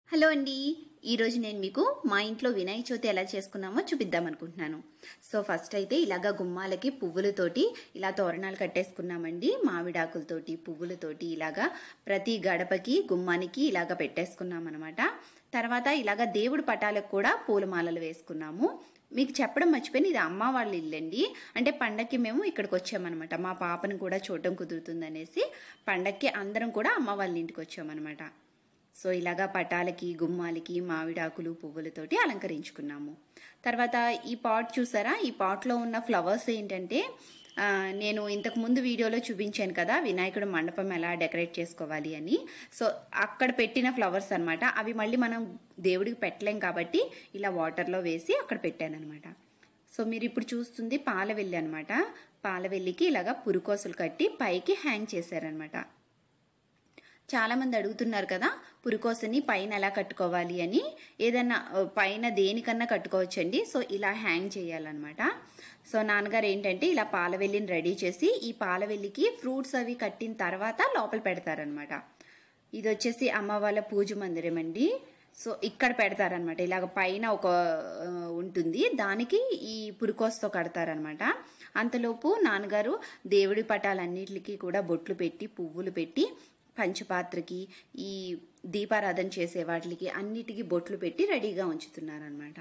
hello అండి ఈరోజు నేను మీకు మా ఇంట్లో వినాయక చవితి ఎలా చేసుకున్నామో చూపిద్దాం అనుకుంటున్నాను సో ఫస్ట్ అయితే ఇలాగా గుమ్మాలకి పువ్వులతోటి ఇలా తోరణాలు కట్టేసుకున్నామండి మామిడాకులతోటి పువ్వులతోటి ఇలాగా ప్రతి గడపకి గుమ్మానికి ఇలాగా పెట్టేసుకున్నాం అనమాట తర్వాత ఇలాగా దేవుడి పటాలకు కూడా పూలమాలలు వేసుకున్నాము మీకు చెప్పడం మర్చిపోయింది ఇది అమ్మ వాళ్ళ ఇల్లండి అంటే పండక్కి మేము ఇక్కడికి వచ్చామన్నమాట మా పాపను కూడా చూడటం కుదురుతుందనేసి పండక్కి అందరం కూడా అమ్మ వాళ్ళ ఇంటికి వచ్చామన్నమాట సో ఇలాగా పటాలకి గుమ్మాలకి మామిడాకులు పువ్వులతోటి అలంకరించుకున్నాము తర్వాత ఈ పాట్ చూసారా ఈ పాట్లో ఉన్న ఫ్లవర్స్ ఏంటంటే ఆ, నేను ఇంతకు ముందు వీడియోలో చూపించాను కదా వినాయకుడు మండపం ఎలా డెకరేట్ చేసుకోవాలి అని సో అక్కడ పెట్టిన ఫ్లవర్స్ అన్నమాట అవి మళ్ళీ మనం దేవుడికి పెట్టలేం కాబట్టి ఇలా వాటర్లో వేసి అక్కడ పెట్టాను అనమాట సో మీరు ఇప్పుడు చూస్తుంది పాలవెల్లి అనమాట పాలవెల్లికి ఇలాగా పురుకోసలు కట్టి పైకి హ్యాంగ్ చేశారనమాట చాలా మంది అడుగుతున్నారు కదా పురుకోసని పైన ఎలా కట్టుకోవాలి అని ఏదన్నా ఆ, పైన దేనికన్నా కట్టుకోవచ్చండి సో ఇలా హ్యాంగ్ చేయాలన్నమాట సో నాన్నగారు ఏంటంటే ఇలా పాలవెల్లిని రెడీ చేసి ఈ పాలవెల్లికి ఫ్రూట్స్ అవి కట్టిన తర్వాత లోపల పెడతారనమాట ఇది వచ్చేసి అమ్మ వాళ్ళ పూజ మందిరం అండి సో ఇక్కడ పెడతారనమాట ఇలాగ పైన ఒక ఆ, ఉంటుంది దానికి ఈ పురుకోస్తో కడతారనమాట అంతలోపు నాన్నగారు దేవుడి పటాలన్నిటికీ కూడా బొట్లు పెట్టి పువ్వులు పెట్టి పంచపాత్రకి ఈ దీపారాధన చేసే వాటికి అన్నిటికీ బొట్లు పెట్టి రెడీగా ఉంచుతున్నారనమాట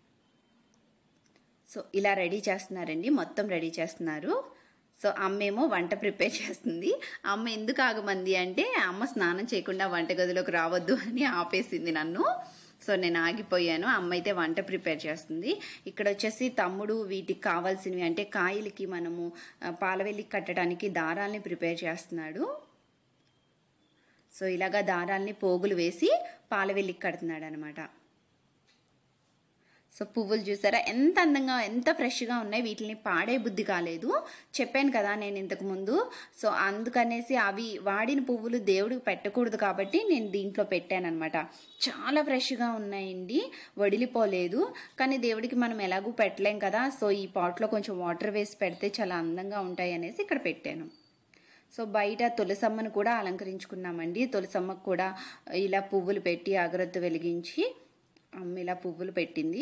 సో ఇలా రెడీ చేస్తున్నారండి మొత్తం రెడీ చేస్తున్నారు సో అమ్మేమో వంట ప్రిపేర్ చేస్తుంది అమ్మ ఎందుకు ఆగమంది అంటే అమ్మ స్నానం చేయకుండా వంటగదిలోకి రావద్దు అని ఆపేసింది నన్ను సో నేను ఆగిపోయాను అమ్మ అయితే వంట ప్రిపేర్ చేస్తుంది ఇక్కడ వచ్చేసి తమ్ముడు వీటికి కావాల్సినవి అంటే కాయలకి మనము ఆ, పాలవెల్లికి కట్టడానికి దారాల్ని ప్రిపేర్ చేస్తున్నాడు సో ఇలాగా దారాల్ని పోగులు వేసి పాలవెల్లికి కడుతున్నాడు అనమాట సో పువ్వులు చూసారా ఎంత అందంగా ఎంత ఫ్రెష్గా ఉన్నాయి వీటిని పాడే బుద్ధి కాలేదు చెప్పాను కదా నేను ఇంతకు ముందు సో అందుకనేసి అవి వాడిన పువ్వులు దేవుడికి పెట్టకూడదు కాబట్టి నేను దీంట్లో పెట్టాను అనమాట చాలా ఫ్రెష్గా ఉన్నాయండి వడిలిపోలేదు కానీ దేవుడికి మనం ఎలాగూ పెట్టలేం కదా సో ఈ పాట్లో కొంచెం వాటర్ వేసి పెడితే చాలా అందంగా ఉంటాయి అనేసి ఇక్కడ పెట్టాను సో బయట తులసమ్మను కూడా అలంకరించుకున్నామండి తులసమ్మకు కూడా ఇలా పువ్వులు పెట్టి అగరొత్తు వెలిగించి అమ్మ ఇలా పువ్వులు పెట్టింది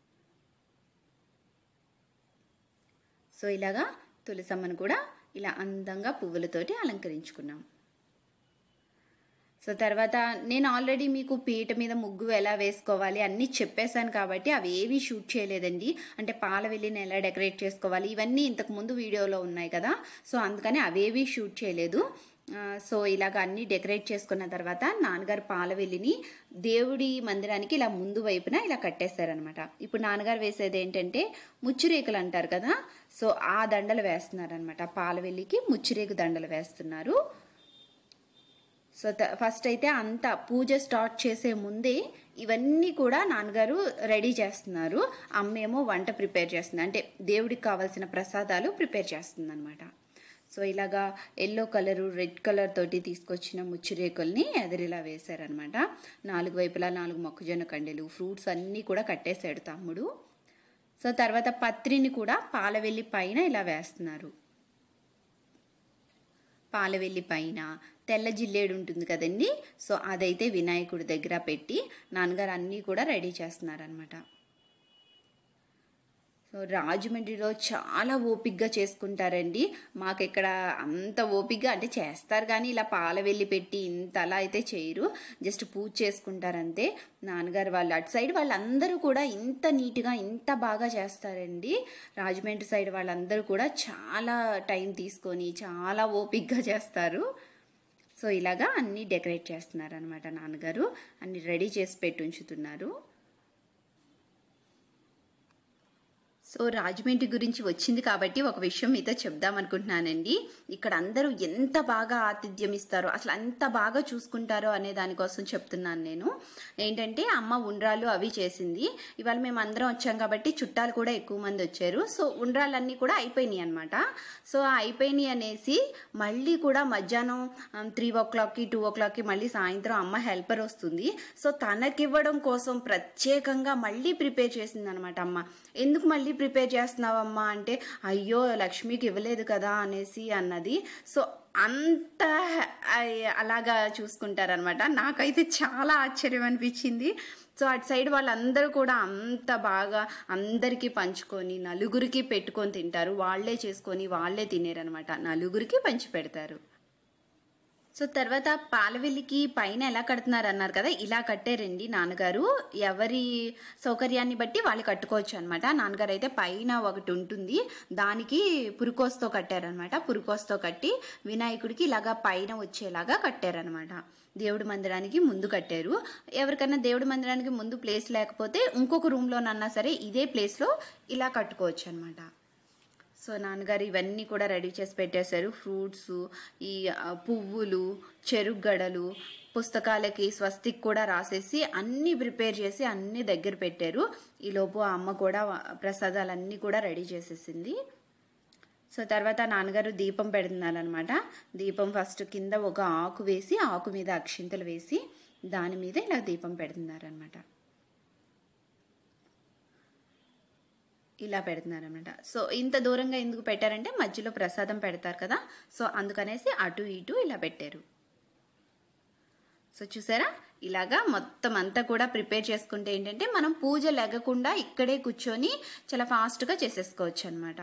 సో ఇలాగా తులసమ్మను కూడా ఇలా అందంగా పువ్వులతోటి అలంకరించుకున్నాం సో తర్వాత నేను ఆల్రెడీ మీకు పీట మీద ముగ్గు ఎలా వేసుకోవాలి అన్నీ చెప్పేశాను కాబట్టి అవి ఏవి షూట్ చేయలేదండి అంటే పాల వెల్లిని ఎలా డెకరేట్ చేసుకోవాలి ఇవన్నీ ఇంతకు ముందు వీడియోలో ఉన్నాయి కదా సో అందుకని అవేవి షూట్ చేయలేదు ఆ, సో ఇలాగ అన్ని డెకరేట్ చేసుకున్న తర్వాత నాన్నగారు పాలవెల్లిని దేవుడి మందిరానికి ఇలా ముందు వైపున ఇలా కట్టేశారనమాట ఇప్పుడు నాన్నగారు వేసేది ఏంటంటే ముచ్చురేకులు అంటారు కదా సో ఆ దండలు వేస్తున్నారనమాట పాలవెల్లికి ముచ్చురేకు దండలు వేస్తున్నారు సో త- ఫస్ట్ అయితే అంతా పూజ స్టార్ట్ చేసే ముందే ఇవన్నీ కూడా నాన్నగారు రెడీ చేస్తున్నారు అమ్మేమో వంట ప్రిపేర్ చేస్తుంది అంటే దేవుడికి కావాల్సిన ప్రసాదాలు ప్రిపేర్ చేస్తుంది అనమాట సో ఇలాగా ఎల్లో కలరు రెడ్ కలర్ తోటి తీసుకొచ్చిన ముచ్చిరేకుల్ని ఎదరిలా వేశారనమాట నాలుగు వైపులా నాలుగు మొక్కజొన్న కండెలు ఫ్రూట్స్ అన్నీ కూడా కట్టేశాడు తమ్ముడు సో తర్వాత పత్రిని కూడా పాలవెల్లి పైన ఇలా వేస్తున్నారు పాలవెల్లి పైన తెల్ల జిల్లేడు ఉంటుంది కదండి సో అదైతే వినాయకుడి దగ్గర పెట్టి నాన్నగారు అన్నీ కూడా రెడీ చేస్తున్నారనమాట సో రాజమండ్రిలో చాలా ఓపిగ్గా చేసుకుంటారండి మాకు ఇక్కడ అంత ఓపిగ్గా అంటే చేస్తారు కానీ ఇలా పాల వెళ్ళి పెట్టి ఇంత అలా అయితే చేయరు జస్ట్ పూజ చేసుకుంటారంతే నాన్నగారు వాళ్ళు అటు సైడ్ వాళ్ళందరూ కూడా ఇంత నీట్గా ఇంత బాగా చేస్తారండి రాజమండ్రి సైడ్ వాళ్ళందరూ కూడా చాలా టైం తీసుకొని చాలా ఓపిగ్గా చేస్తారు సో ఇలాగా అన్నీ డెకరేట్ చేస్తున్నారు అనమాట నాన్నగారు అన్ని రెడీ చేసి పెట్టి ఉంచుతున్నారు సో రాజమండ్రి గురించి వచ్చింది కాబట్టి ఒక విషయం మీతో చెప్దాం అనుకుంటున్నానండి ఇక్కడ అందరూ ఎంత బాగా ఆతిథ్యం ఇస్తారో అసలు అంత బాగా చూసుకుంటారో అనే దానికోసం చెప్తున్నాను నేను ఏంటంటే అమ్మ ఉండ్రాలు అవి చేసింది ఇవాళ మేము అందరం వచ్చాం కాబట్టి చుట్టాలు కూడా ఎక్కువ మంది వచ్చారు సో ఉండ్రాలన్నీ కూడా అయిపోయినాయి అనమాట సో ఆ అయిపోయినాయి అనేసి మళ్ళీ కూడా మధ్యాహ్నం త్రీ ఓ క్లాక్కి టూ ఓ క్లాక్కి మళ్ళీ సాయంత్రం అమ్మ హెల్పర్ వస్తుంది సో తనకివ్వడం కోసం ప్రత్యేకంగా మళ్ళీ ప్రిపేర్ చేసింది అనమాట అమ్మ ఎందుకు మళ్ళీ ప్రిపేర్ చేస్తున్నావమ్మా అంటే అయ్యో లక్ష్మికి ఇవ్వలేదు కదా అనేసి అన్నది సో అంత అయ్- అలాగా చూసుకుంటారనమాట నాకైతే చాలా ఆశ్చర్యం అనిపించింది సో అటు సైడ్ వాళ్ళందరూ కూడా అంత బాగా అందరికీ పంచుకొని నలుగురికి పెట్టుకొని తింటారు వాళ్ళే చేసుకొని వాళ్ళే తినేరనమాట నలుగురికి పంచి పెడతారు సో తర్వాత పాలవెల్లికి పైన ఎలా కడుతున్నారు అన్నారు కదా ఇలా కట్టారండి నాన్నగారు ఎవరి సౌకర్యాన్ని బట్టి వాళ్ళు కట్టుకోవచ్చు అనమాట నాన్నగారు అయితే పైన ఒకటి ఉంటుంది దానికి పురుకోస్తో కట్టారనమాట పురుకోస్తో కట్టి వినాయకుడికి ఇలాగా పైన వచ్చేలాగా కట్టారనమాట దేవుడి మందిరానికి ముందు కట్టారు ఎవరికైనా దేవుడి మందిరానికి ముందు ప్లేస్ లేకపోతే ఇంకొక రూమ్లోనన్నా సరే ఇదే ప్లేస్లో ఇలా కట్టుకోవచ్చు అనమాట సో నాన్నగారు ఇవన్నీ కూడా రెడీ చేసి పెట్టేశారు ఫ్రూట్స్ ఈ ఆ, పువ్వులు చెరుగడలు పుస్తకాలకి స్వస్తిక్ కూడా రాసేసి అన్నీ ప్రిపేర్ చేసి అన్నీ దగ్గర పెట్టారు ఈలోపు ఆ అమ్మ కూడా ప్రసాదాలన్నీ కూడా రెడీ చేసేసింది సో తర్వాత నాన్నగారు దీపం పెడుతున్నారనమాట దీపం ఫస్ట్ కింద ఒక ఆకు వేసి ఆకు మీద అక్షింతలు వేసి దాని మీద ఇలా దీపం పెడుతున్నారనమాట ఇలా పెడుతున్నారనమాట సో ఇంత దూరంగా ఎందుకు పెట్టారంటే మధ్యలో ప్రసాదం పెడతారు కదా సో అందుకనేసి అటు ఇటు ఇలా పెట్టారు సో చూసారా ఇలాగా మొత్తం అంతా కూడా ప్రిపేర్ చేసుకుంటే ఏంటంటే మనం పూజ లెగకుండా ఇక్కడే కూర్చొని చాలా ఫాస్ట్గా చేసేసుకోవచ్చు అనమాట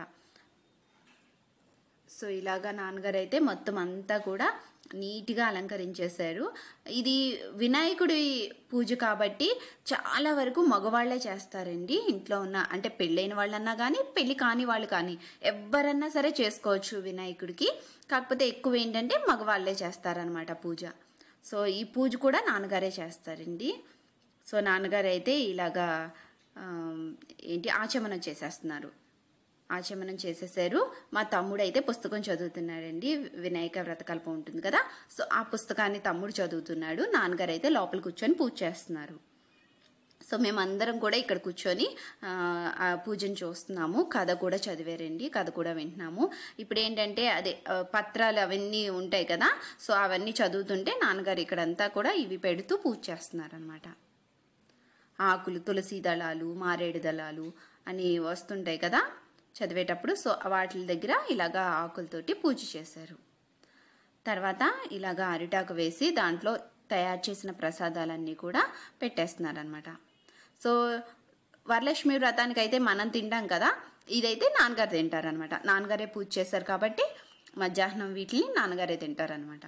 సో ఇలాగా నాన్నగారు అయితే మొత్తం అంతా కూడా నీట్గా అలంకరించేశారు ఇది వినాయకుడి పూజ కాబట్టి చాలా వరకు మగవాళ్లే చేస్తారండి ఇంట్లో ఉన్న అంటే పెళ్ళైన వాళ్ళన్నా కానీ పెళ్లి కాని వాళ్ళు కానీ ఎవరన్నా సరే చేసుకోవచ్చు వినాయకుడికి కాకపోతే ఎక్కువ ఏంటంటే మగవాళ్లే చేస్తారనమాట పూజ సో ఈ పూజ కూడా నాన్నగారే చేస్తారండి సో నాన్నగారు అయితే ఇలాగా ఆ, ఏంటి ఆచమనం చేసేస్తున్నారు ఆచమనం చేసేసారు మా తమ్ముడు అయితే పుస్తకం చదువుతున్నాడండి వినాయక వ్రతకల్పం ఉంటుంది కదా సో ఆ పుస్తకాన్ని తమ్ముడు చదువుతున్నాడు నాన్నగారు అయితే లోపల కూర్చొని పూజ చేస్తున్నారు సో మేమందరం కూడా ఇక్కడ కూర్చొని ఆ, ఆ పూజను చూస్తున్నాము కథ కూడా చదివారండి కథ కూడా వింటున్నాము ఇప్పుడు ఏంటంటే అదే ఆ, పత్రాలు అవన్నీ ఉంటాయి కదా సో అవన్నీ చదువుతుంటే నాన్నగారు ఇక్కడంతా కూడా ఇవి పెడుతూ పూజ చేస్తున్నారనమాట ఆకులు తులసి దళాలు మారేడు దళాలు అని వస్తుంటాయి కదా చదివేటప్పుడు సో వాటి దగ్గర ఇలాగా ఆకులతోటి పూజ చేశారు తర్వాత ఇలాగా అరిటాకు వేసి దాంట్లో తయారు చేసిన ప్రసాదాలన్నీ కూడా పెట్టేస్తున్నారనమాట సో వరలక్ష్మి వ్రతానికి అయితే మనం తింటాం కదా ఇదైతే నాన్నగారు తింటారనమాట నాన్నగారే పూజ చేశారు కాబట్టి మధ్యాహ్నం వీటిని నాన్నగారే తింటారనమాట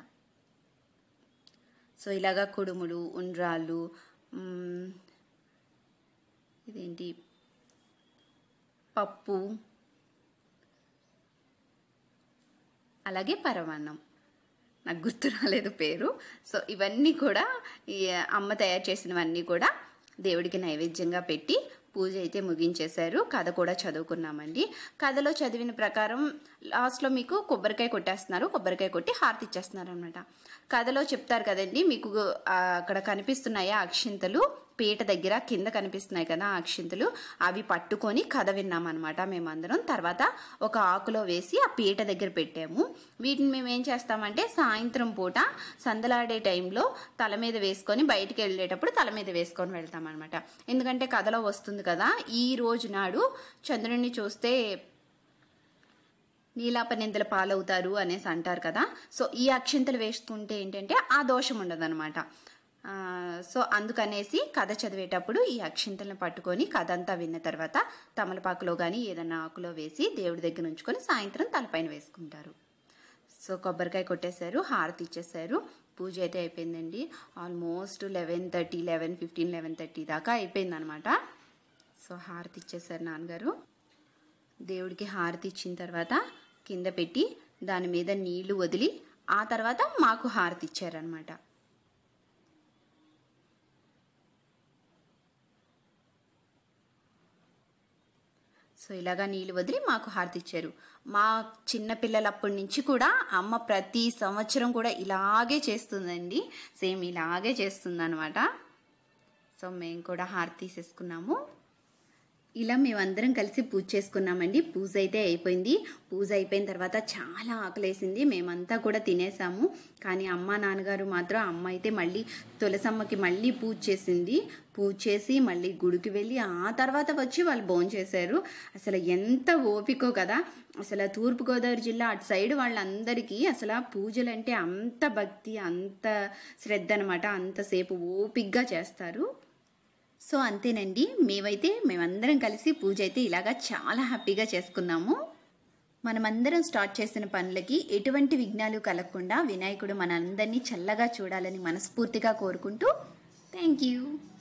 సో ఇలాగా కుడుములు ఉండ్రాళ్ళు మ్, ఇదేంటి పప్పు అలాగే పరమాన్నం నాకు గుర్తు రాలేదు పేరు సో ఇవన్నీ కూడా ఈ అమ్మ తయారు చేసినవన్నీ కూడా దేవుడికి నైవేద్యంగా పెట్టి పూజ అయితే ముగించేశారు కథ కూడా చదువుకున్నామండి కథలో చదివిన ప్రకారం లాస్ట్లో మీకు కొబ్బరికాయ కొట్టేస్తున్నారు కొబ్బరికాయ కొట్టి హారతి ఇచ్చేస్తున్నారు అనమాట కథలో చెప్తారు కదండి మీకు ఆ, అక్కడ కనిపిస్తున్నాయా అక్షింతలు పీట దగ్గర కింద కనిపిస్తున్నాయి కదా ఆ అక్షింతలు అవి పట్టుకొని కథ విన్నామన్నమాట మేమందరం తర్వాత ఒక ఆకులో వేసి ఆ పీట దగ్గర పెట్టాము వీటిని మేము ఏం చేస్తామంటే సాయంత్రం పూట సందలాడే టైంలో తల మీద వేసుకొని బయటికి వెళ్ళేటప్పుడు తల మీద వేసుకొని వెళ్తామన్నమాట ఎందుకంటే కథలో వస్తుంది కదా ఈ రోజు నాడు చంద్రుడిని చూస్తే నీలాపనిందల పాలవుతారు అనేసి అంటారు కదా సో ఈ అక్షింతలు వేసుకుంటే ఏంటంటే ఆ దోషం ఉండదన్నమాట ఆ, సో అందుకనేసి కథ చదివేటప్పుడు ఈ అక్షింతలను పట్టుకొని కథ అంతా విన్న తర్వాత తమలపాకులో కానీ ఏదన్నా ఆకులో వేసి దేవుడి దగ్గర ఉంచుకొని సాయంత్రం తలపైన వేసుకుంటారు సో కొబ్బరికాయ కొట్టేశారు హారతి ఇచ్చేసారు పూజ అయితే అయిపోయిందండి almost eleven thirty eleven fifteen eleven thirty దాకా అయిపోయిందనమాట సో హారతి ఇచ్చేసారు నాన్నగారు దేవుడికి హారతి ఇచ్చిన తర్వాత కింద పెట్టి దాని మీద నీళ్లు వదిలి ఆ తర్వాత మాకు హారతి ఇచ్చారనమాట సో ఇలాగా నీళ్ళు వదిలి మాకు హారతి ఇచ్చారు మా చిన్న పిల్లలప్పటి నుంచి కూడా అమ్మ ప్రతి సంవత్సరం కూడా ఇలాగే చేస్తుందండి సేమ్ ఇలాగే చేస్తుంది అనమాట సో మేము కూడా హారతి తీసేసుకున్నాము ఇలా మేమందరం కలిసి పూజ చేసుకున్నామండి పూజ అయితే అయిపోయింది పూజ అయిపోయిన తర్వాత చాలా ఆకలేసింది మేమంతా కూడా తినేసాము కానీ అమ్మ నాన్నగారు మాత్రం అమ్మ అయితే మళ్ళీ తులసమ్మకి మళ్ళీ పూజ చేసింది పూజ చేసి మళ్ళీ గుడికి వెళ్ళి ఆ తర్వాత వచ్చి వాళ్ళు భోజనం చేశారు అసలు ఎంత ఓపికో కదా అసలు తూర్పుగోదావరి జిల్లా అటు సైడ్ వాళ్ళందరికీ అసలు ఆ పూజలు అంటే అంత భక్తి అంత శ్రద్ధ అనమాట అంతసేపు ఓపిగ్గా చేస్తారు సో అంతేనండి మేమైతే మేమందరం కలిసి పూజ అయితే ఇలాగా చాలా హ్యాపీగా చేసుకున్నాము మనమందరం స్టార్ట్ చేసిన పనులకి ఎటువంటి విఘ్నాలు కలగకుండా వినాయకుడు మనందరినీ చల్లగా చూడాలని మనస్ఫూర్తిగా కోరుకుంటూ థ్యాంక్ యూ